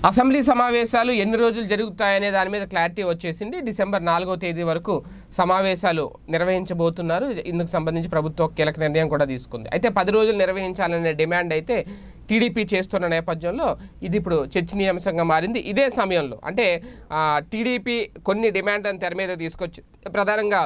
assembly సమావేశాలు ఎన్ని రోజులు జరుగుతాయనే దాని మీద క్లారిటీ వచ్చేసింది డిసెంబర్ నాలుగో తేదీ వరకు సమావేశాలు నిర్వహించబోతున్నారు ఇందుకు సంబంధించి ప్రభుత్వం కీలక నిర్ణయం కూడా తీసుకుంది అయితే పది రోజులు నిర్వహించాలనే డిమాండ్ అయితే టీడీపీ చేస్తున్న నేపథ్యంలో ఇది ఇప్పుడు చర్చనీయాంశంగా మారింది ఇదే సమయంలో అంటే ఆ, టీడీపీ కొన్ని డిమాండ్లను తెర మీద తీసుకొచ్చి ప్రధానంగా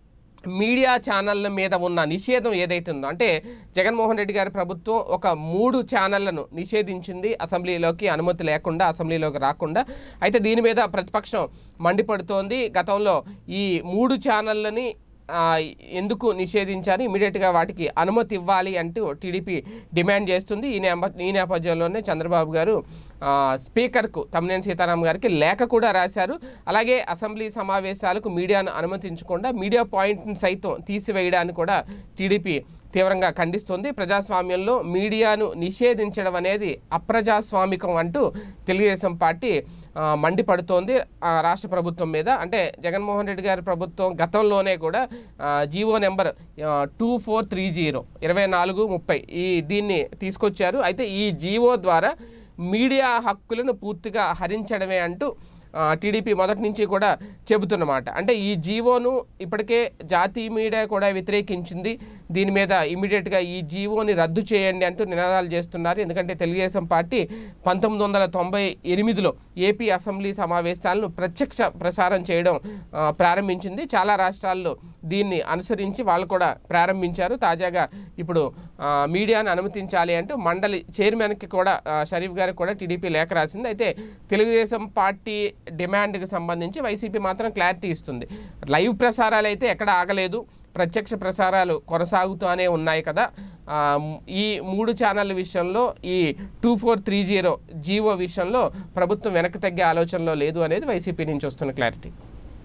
మీడియా ఛానళ్ళ మీద ఉన్న నిషేధం ఏదైతే ఉందో అంటే జగన్మోహన్ రెడ్డి గారి ప్రభుత్వం ఒక మూడు ఛానళ్లను నిషేధించింది అసెంబ్లీలోకి అనుమతి లేకుండా అసెంబ్లీలోకి రాకుండా అయితే దీని మీద ప్రతిపక్షం మండిపడుతోంది గతంలో ఈ మూడు ఛానళ్ళని ఆ, ఎందుకు నిషేధించారు ఇమీడియట్గా వాటికి అనుమతి ఇవ్వాలి అంటూ టీడీపీ డిమాండ్ చేస్తుంది ఈ నేప ఈ నేపథ్యంలోనే చంద్రబాబు గారు ఆ, స్పీకర్కు తమ్మినేని సీతారాం గారికి లేఖ కూడా రాశారు అలాగే అసెంబ్లీ సమావేశాలకు మీడియాను అనుమతించకుండా మీడియా పాయింట్ని సైతం తీసివేయడాన్ని కూడా టీడీపీ తీవ్రంగా ఖండిస్తుంది ప్రజాస్వామ్యంలో మీడియాను నిషేధించడం అనేది అప్రజాస్వామికం అంటూ తెలుగుదేశం పార్టీ ఆ, మండిపడుతోంది ఆ, రాష్ట్ర ప్రభుత్వం మీద అంటే జగన్మోహన్ రెడ్డి గారి ప్రభుత్వం గతంలోనే కూడా ఆ, GO number two four three zero ఇరవై నాలుగు ముప్పై ఈ దీన్ని తీసుకొచ్చారు అయితే ఈ జీవో ద్వారా మీడియా హక్కులను పూర్తిగా హరించడమే అంటూ ఆ, టీడీపీ మొదటి నుంచి కూడా చెబుతున్నమాట అంటే ఈ జీవోను ఇప్పటికే జాతీయ మీడియా కూడా వ్యతిరేకించింది దీని మీద ఇమీడియట్గా ఈ జీవోని రద్దు చేయండి అంటూ నినాదాలు చేస్తున్నారు ఎందుకంటే తెలుగుదేశం పార్టీ పంతొమ్మిది వందల తొంభై ఎనిమిదిలో ఏపీ అసెంబ్లీ సమావేశాలను ప్రత్యక్ష ప్రసారం చేయడం ఆ, ప్రారంభించింది చాలా రాష్ట్రాల్లో దీన్ని అనుసరించి వాళ్ళు కూడా ప్రారంభించారు తాజాగా ఇప్పుడు ఆ, మీడియాను అనుమతించాలి అంటూ మండలి చైర్మన్కి కూడా ఆ, షరీఫ్ గారికి కూడా టీడీపీ లేఖ రాసింది అయితే తెలుగుదేశం పార్టీ డిమాండ్కి సంబంధించి వైసీపీ మాత్రం క్లారిటీ ఇస్తుంది లైవ్ ప్రసారాలు అయితే ఎక్కడ ఆగలేదు ప్రత్యక్ష ప్రసారాలు కొనసాగుతూనే ఉన్నాయి కదా ఆ, ఈ మూడు ఛానళ్ళ విషయంలో ఈ two four three zero GO విషయంలో ప్రభుత్వం వెనక్కి తగ్గే ఆలోచనలో లేదు అనేది వైసీపీ నుంచి వస్తున్న క్లారిటీ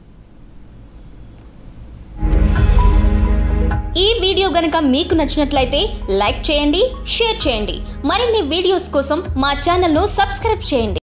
ఈ వీడియో గనుక మీకు నచ్చినట్లయితే లైక్ చేయండి షేర్ చేయండి మరిన్ని వీడియోస్ కోసం మా ఛానల్ను సబ్స్క్రైబ్ చేయండి